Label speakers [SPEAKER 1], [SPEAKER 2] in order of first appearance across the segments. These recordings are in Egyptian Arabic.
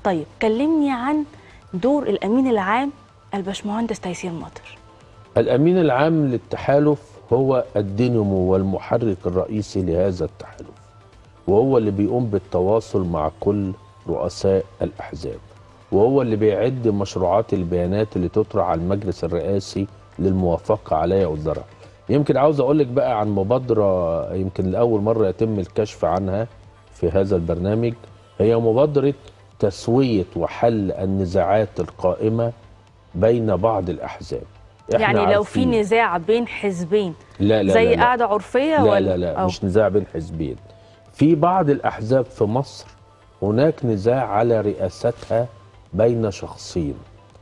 [SPEAKER 1] طيب كلمني عن دور الامين العام الباشمهندس تيسير مطر
[SPEAKER 2] الأمين العام للتحالف هو الدينامو والمحرك الرئيسي لهذا التحالف وهو اللي بيقوم بالتواصل مع كل رؤساء الأحزاب وهو اللي بيعد مشروعات البيانات اللي تطرح على المجلس الرئاسي للموافقة عليها وإصدارها يمكن عاوز أقول لك بقى عن مبادرة يمكن لأول مرة يتم الكشف عنها في هذا البرنامج هي مبادرة تسوية وحل النزاعات القائمة بين بعض الأحزاب إحنا
[SPEAKER 1] يعني لو في
[SPEAKER 2] عارفين-
[SPEAKER 1] نزاع بين حزبين
[SPEAKER 2] لا لا
[SPEAKER 1] زي
[SPEAKER 2] لا لا.
[SPEAKER 1] قاعده عرفيه
[SPEAKER 2] لا
[SPEAKER 1] ولا
[SPEAKER 2] لا لا
[SPEAKER 1] أو.
[SPEAKER 2] مش نزاع بين حزبين في بعض الأحزاب في مصر هناك نزاع على رئاستها بين شخصين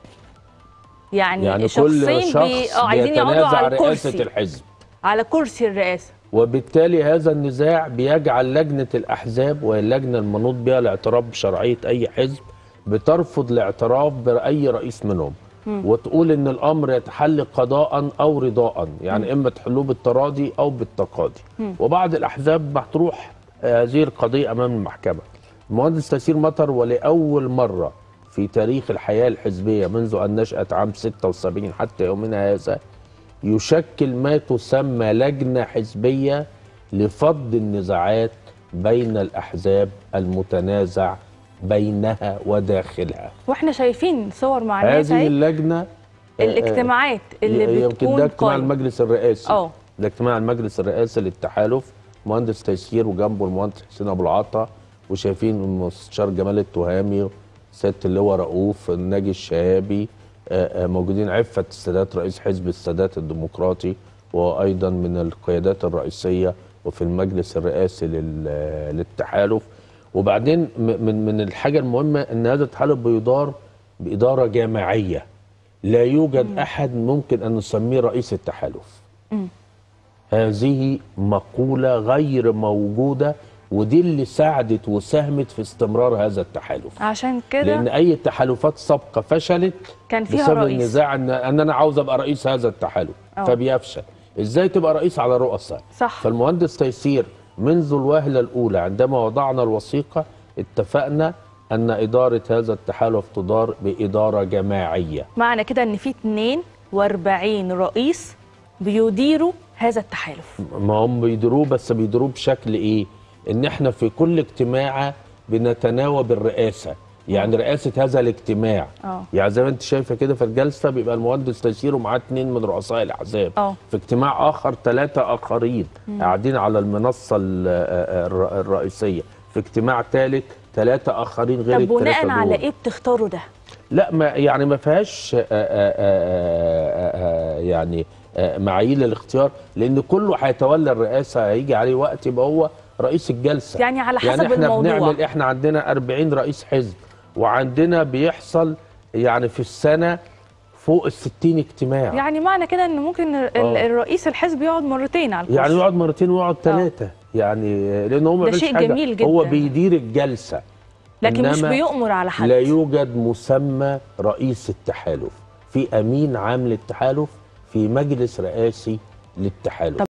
[SPEAKER 1] يعني,
[SPEAKER 2] يعني
[SPEAKER 1] شخصين
[SPEAKER 2] كل
[SPEAKER 1] بي...
[SPEAKER 2] شخص
[SPEAKER 1] آه، عايزين يقعدوا
[SPEAKER 2] بيتنازع
[SPEAKER 1] على
[SPEAKER 2] رئاسة
[SPEAKER 1] الكرسي
[SPEAKER 2] الحزب
[SPEAKER 1] على كرسي الرئاسه
[SPEAKER 2] وبالتالي هذا النزاع بيجعل لجنة الأحزاب وهي اللجنة المنوط بها الاعتراف بشرعية أي حزب بترفض الاعتراف بأي رئيس منهم وتقول إن الأمر يتحل قضاء أو رضاء يعني إما تحلوه بالتراضي أو بالتقاضي وبعض الأحزاب بتروح هذه القضية أمام المحكمة المهندس تيسير مطر ولأول مرة في تاريخ الحياة الحزبية منذ أن نشأت عام 76 حتى يومنا هذا يشكل ما تسمى لجنة حزبية لفض النزاعات بين الأحزاب المتنازع بينها وداخلها
[SPEAKER 1] واحنا شايفين صور مع الناس
[SPEAKER 2] هذه
[SPEAKER 1] اهي
[SPEAKER 2] اللجنة آه،
[SPEAKER 1] الاجتماعات
[SPEAKER 2] آه،
[SPEAKER 1] اللي
[SPEAKER 2] يمكن
[SPEAKER 1] بتكون
[SPEAKER 2] ده اجتماع
[SPEAKER 1] قائمة.
[SPEAKER 2] المجلس الرئاسي
[SPEAKER 1] اه.
[SPEAKER 2] ده اجتماع المجلس الرئاسي للتحالف مهندس تيسير وجنبه المهندس حسين ابو العطا وشايفين المستشار جمال التهامي سياده اللواء رؤوف الناجي الشهابي آه، آه، موجودين عفه السادات رئيس حزب السادات الديمقراطي وايضا من القيادات الرئيسيه وفي المجلس الرئاسي لل- للتحالف وبعدين م- من من الحاجه المهمه ان هذا التحالف بيدار باداره جماعيه لا يوجد احد ممكن ان نسميه رئيس التحالف هذه مقوله غير موجوده ودي اللي ساعدت وساهمت في استمرار هذا التحالف
[SPEAKER 1] عشان كده
[SPEAKER 2] لان اي تحالفات سابقه فشلت
[SPEAKER 1] كان فيها
[SPEAKER 2] بسبب
[SPEAKER 1] رئيس.
[SPEAKER 2] النزاع ان ان انا عاوز ابقى رئيس هذا التحالف
[SPEAKER 1] أه.
[SPEAKER 2] فبيفشل ازاي تبقى رئيس على رؤساء
[SPEAKER 1] صح.
[SPEAKER 2] فالمهندس تيسير منذ الوهله الاولى عندما وضعنا الوثيقه اتفقنا ان اداره هذا التحالف تدار باداره جماعيه
[SPEAKER 1] معنى كده ان في 42 رئيس بيديروا هذا التحالف
[SPEAKER 2] ما هم بيديروه بس بيديروه بشكل ايه؟ ان احنا في كل اجتماع بنتناوب الرئاسه يعني رئاسه هذا الاجتماع
[SPEAKER 1] اه.
[SPEAKER 2] يعني زي ما انت شايفه كده في الجلسه بيبقى المهندس تيسير ومعاه اثنين من رؤساء الاحزاب
[SPEAKER 1] اه.
[SPEAKER 2] في اجتماع اخر ثلاثه اخرين قاعدين على المنصه ال- الر- الرئيسيه في اجتماع ثالث ثلاثه اخرين غير
[SPEAKER 1] طب بناء
[SPEAKER 2] الثلاثه
[SPEAKER 1] على
[SPEAKER 2] دول.
[SPEAKER 1] ايه بتختاروا ده
[SPEAKER 2] لا ما يعني ما فيهاش آه، آه، آه، آه، آه، يعني آه، معايير للاختيار لان كله هيتولى الرئاسه هيجي عليه وقت يبقى هو رئيس الجلسه
[SPEAKER 1] يعني على حسب
[SPEAKER 2] يعني احنا
[SPEAKER 1] الموضوع.
[SPEAKER 2] بنعمل احنا عندنا 40 رئيس حزب وعندنا بيحصل يعني في السنه فوق ال 60 اجتماع
[SPEAKER 1] يعني معنى كده ان ممكن ال-
[SPEAKER 2] اه.
[SPEAKER 1] الرئيس الحزب يقعد مرتين على الكرسي
[SPEAKER 2] يعني يقعد مرتين ويقعد ثلاثه يعني لان هو ما
[SPEAKER 1] ده
[SPEAKER 2] بيعملش
[SPEAKER 1] شيء
[SPEAKER 2] حاجه
[SPEAKER 1] جميل
[SPEAKER 2] هو
[SPEAKER 1] جدا.
[SPEAKER 2] بيدير الجلسه
[SPEAKER 1] لكن مش
[SPEAKER 2] إنما
[SPEAKER 1] بيؤمر على حد
[SPEAKER 2] لا يوجد مسمى رئيس التحالف في امين عام للتحالف في مجلس رئاسي للتحالف